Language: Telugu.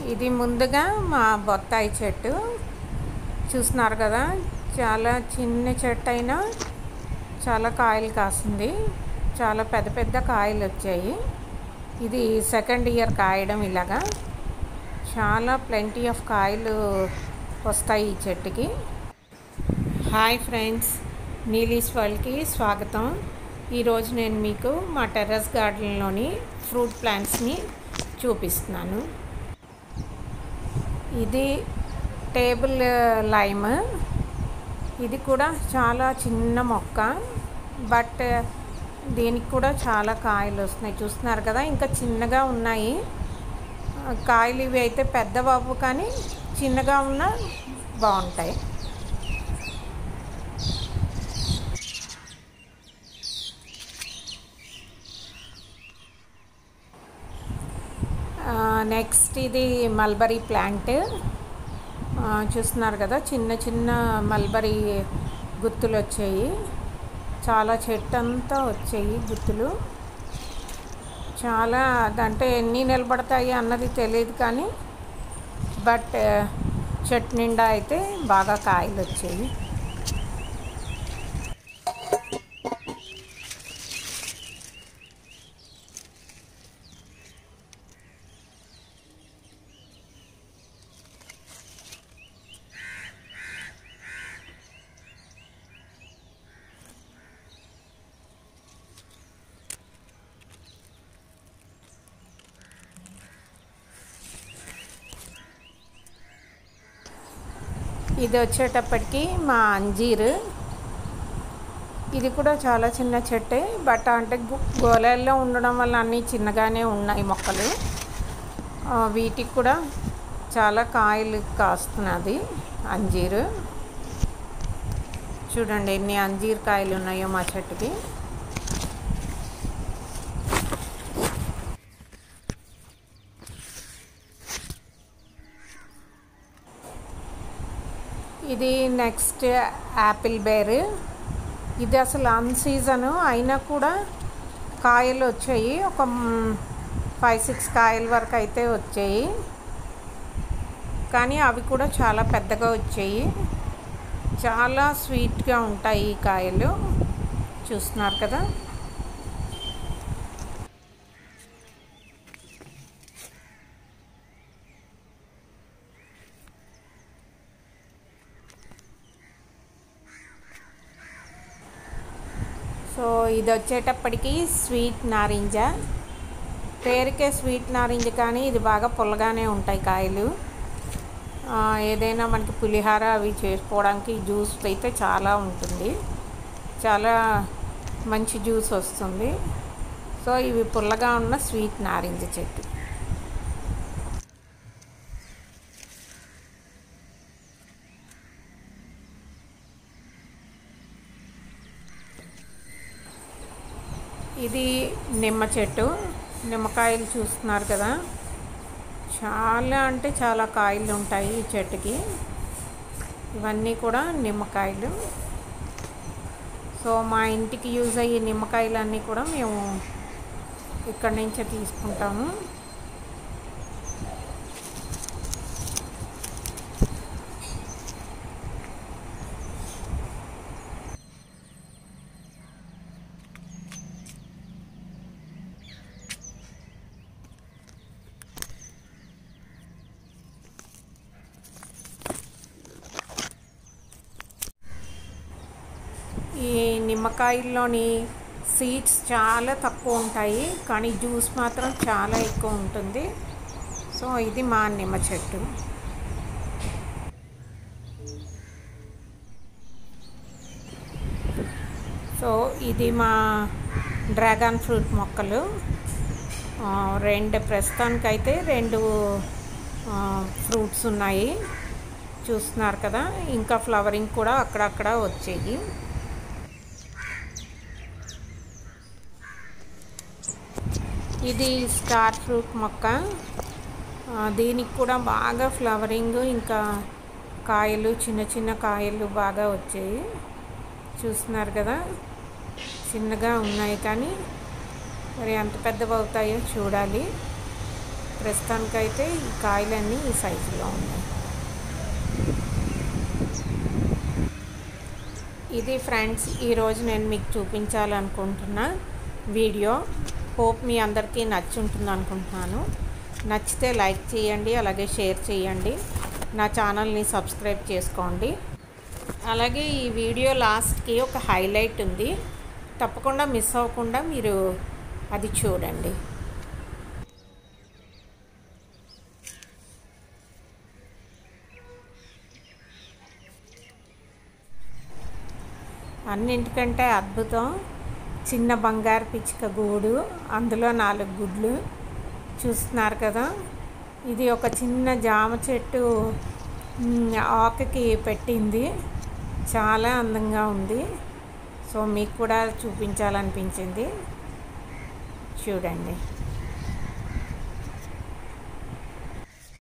ఇది ముందుగా మా బొత్తాయి చెట్టు చూస్తున్నారు కదా చాలా చిన్న చెట్టు అయినా చాలా కాయలు కాసింది చాలా పెద్ద పెద్ద కాయలు వచ్చాయి ఇది సెకండ్ ఇయర్ కాయడం ఇలాగా చాలా ప్లెంటీ ఆఫ్ కాయలు వస్తాయి ఈ చెట్టుకి హాయ్ ఫ్రెండ్స్ నీలీస్ వరల్డ్కి స్వాగతం ఈరోజు నేను మీకు మా టెర్రస్ గార్డెన్లోని ఫ్రూట్ ప్లాంట్స్ని చూపిస్తున్నాను ఇది టేబుల్ లైమ్ ఇది కూడా చాలా చిన్న మొక్క బట్ దీనికి కూడా చాలా కాయలు వస్తున్నాయి చూస్తున్నారు కదా ఇంకా చిన్నగా ఉన్నాయి కాయలు ఇవి అయితే పెద్ద బాబు కానీ చిన్నగా ఉన్న బాగుంటాయి నెక్స్ట్ ఇది మల్బరీ ప్లాంట్ చూస్తున్నారు కదా చిన్న చిన్న మల్బరీ గుత్తులు వచ్చాయి చాలా చెట్టు అంతా వచ్చాయి గుత్తులు చాలా అంటే ఎన్ని నిలబడతాయి అన్నది తెలియదు కానీ బట్ చెట్టు నిండా అయితే బాగా కాయలు వచ్చాయి ఇది వచ్చేటప్పటికి మా అంజీరు ఇది కూడా చాలా చిన్న చెట్టే బట్ అంటే గోళాల్లో ఉండడం వల్ల అన్నీ చిన్నగానే ఉన్నాయి మొక్కలు వీటికి కూడా చాలా కాయలు కాస్తున్నది అంజీరు చూడండి ఎన్ని అంజీర్ కాయలు ఉన్నాయో మా చెట్టుకి ఇది నెక్స్ట్ యాపిల్ బేర్ ఇది అసలు అన్ సీజను అయినా కూడా కాయలు వచ్చాయి ఒక ఫైవ్ సిక్స్ కాయల వరకు అయితే వచ్చాయి కానీ అవి కూడా చాలా పెద్దగా వచ్చాయి చాలా స్వీట్గా ఉంటాయి ఈ కాయలు చూస్తున్నారు కదా సో ఇది వచ్చేటప్పటికి స్వీట్ నారింజ పేరుకే స్వీట్ నారింజ కానీ ఇది బాగా పుల్లగానే ఉంటాయి కాయలు ఏదైనా మనకి పులిహార అవి చేసుకోవడానికి జ్యూస్ అయితే చాలా ఉంటుంది చాలా మంచి జ్యూస్ వస్తుంది సో ఇవి పుల్లగా ఉన్న స్వీట్ నారింజ చెట్టు ఇది నిమ్మ చెట్టు నిమ్మకాయలు చూస్తున్నారు కదా చాలా అంటే చాలా కాయలు ఉంటాయి ఈ చెట్టుకి ఇవన్నీ కూడా నిమ్మకాయలు సో మా ఇంటికి యూజ్ అయ్యే నిమ్మకాయలన్నీ కూడా మేము ఇక్కడి నుంచే తీసుకుంటాము ఈ నిమ్మకాయల్లోని సీడ్స్ చాలా తక్కువ ఉంటాయి కానీ జ్యూస్ మాత్రం చాలా ఎక్కువ ఉంటుంది సో ఇది మా నిమ్మ చెట్టు సో ఇది మా డ్రాగన్ ఫ్రూట్ మొక్కలు రెండు ప్రస్తుతానికైతే రెండు ఫ్రూట్స్ ఉన్నాయి చూస్తున్నారు కదా ఇంకా ఫ్లవరింగ్ కూడా అక్కడక్కడ వచ్చేవి ఇది స్టార్ ఫ్రూట్ మొక్క దీనికి కూడా బాగా ఫ్లవరింగ్ ఇంకా కాయలు చిన్న చిన్న కాయలు బాగా వచ్చాయి చూస్తున్నారు కదా చిన్నగా ఉన్నాయి కానీ మరి ఎంత పెద్దవి అవుతాయో చూడాలి ప్రస్తుతానికైతే ఈ కాయలన్నీ ఈ సైజులో ఉన్నాయి ఇది ఫ్రెండ్స్ ఈరోజు నేను మీకు చూపించాలనుకుంటున్న వీడియో హోప్ మీ అందరికీ నచ్చుంటుంది అనుకుంటున్నాను నచ్చితే లైక్ చేయండి అలాగే షేర్ చేయండి నా ఛానల్ని సబ్స్క్రైబ్ చేసుకోండి అలాగే ఈ వీడియో లాస్ట్కి ఒక హైలైట్ ఉంది తప్పకుండా మిస్ అవ్వకుండా మీరు అది చూడండి అన్నింటికంటే అద్భుతం చిన్న బంగారు పిచ్చుక గూడు అందులో నాలుగు గుడ్లు చూస్తున్నారు కదా ఇది ఒక చిన్న జామ చెట్టు మ్, ఆకుకి పెట్టింది చాలా అందంగా ఉంది సో మీకు కూడా చూపించాలనిపించింది చూడండి